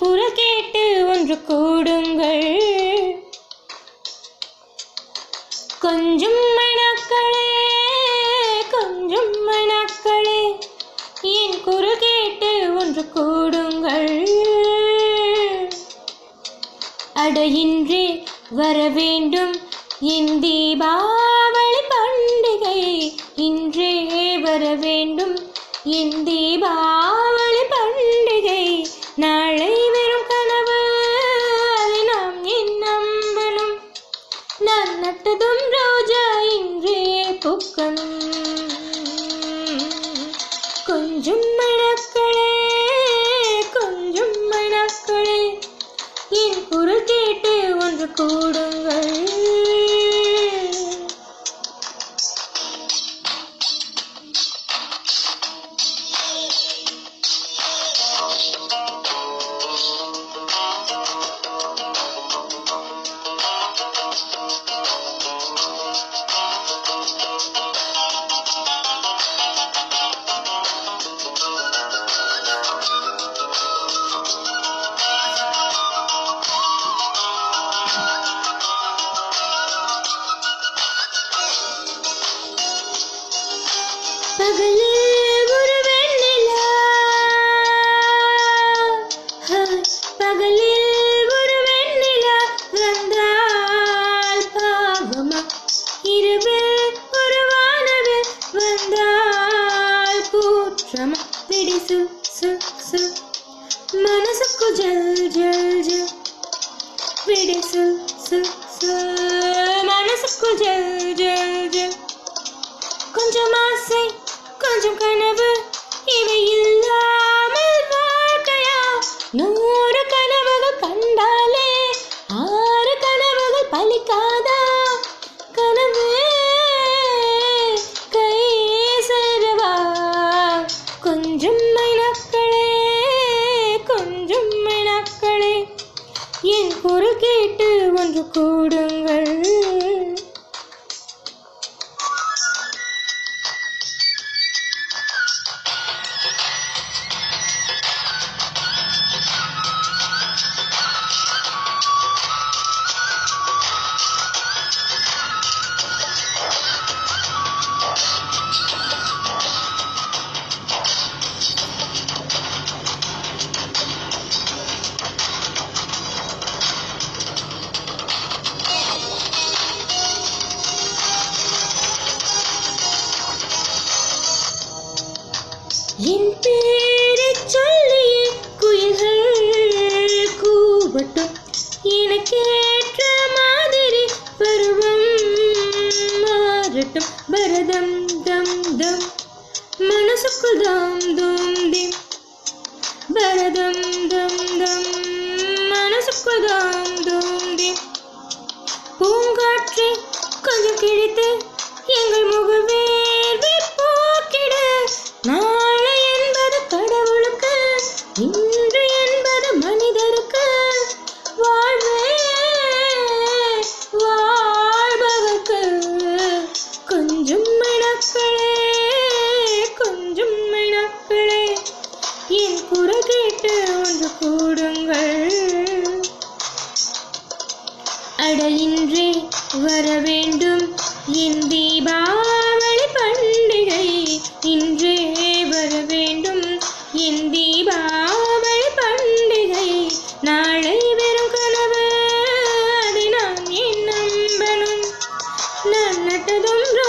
குரல் கேட்டு ஒன்று கூடுங்கள் கொஞ்சம் மணக்களே கொஞ்சம் மணக்களே என் குரல் கேட்டு ஒன்று கூடுங்கள் அடையின்றே வர வேண்டும் என் தீபாவளி பண்டிகை இன்றே வர வேண்டும் என் தீபாவளி பண்டிகை நாளை வெறும் கனவு அதை நாம் என் நம்பணும் நான் நட்டதும் ரோஜா இன்றே பூக்கணும் கொஞ்சம் மணக்களே கொஞ்சம் மணக்களே என் குரல் கேட்டு ஒன்று கூடுங்கள் பகலில் ஒரு வெண்ணிலா ஹாய், பகலில் ஒரு வெண்ணிலா வந்தால் பாவமா இரவில் ஒரு வானவில் வந்தால் கூற்றமா பிடி சு சு சு மனசுக்கு ஜல் ஜல் ஜல் பிடி சு சு சு மனசுக்கு ஜல் ஜல் ஜல் கொஞ்சம் ஆசை கொஞ்சம் கனவு இவை இல்லாமல் வாழ்க்கையா நூறு கனவுகள் கண்டாலே ஆறு கனவுகள் பலிக்காதா கனவே கை சேரவா கொஞ்சம் மைனாக்களே கொஞ்சம் மைனாக்களே என் குரல் கேட்டு ஒன்று கூடுங்கள் என் பேரைச் சொல்லியே குயில்கள் கூவட்டும் எனக்கேற்ற மாதிரி பருவம் மாறட்டும் பரதம் தம் தம் மனசுக்குள் தாம் தோம் திம் பரதம் தம் தம் மனசுக்குள் தாம் தோம் திம் பூங்காற்றே கொஞ்சம் கிழித்து எங்கள் முகவேர்வை போக்கிட நாளை என்பது கடவுளுக்கு இன்று என்பது மனிதருக்கு வாழ்வே வாழ்பவர்க்கு கொஞ்சம் மணக்களே கொஞ்சம் மணக்களே என் குரல் கேட்டு ஒன்று கூடுங்கள் அடையின்றே வர வேண்டும் என் தீபாவளி பண்டிகை இன்றே வர வேண்டும் என் தீபாவளி பண்டிகை நாளை வெறும் கனவு அதை நான் ஏன் நம்பணும் நான் நட்டதும்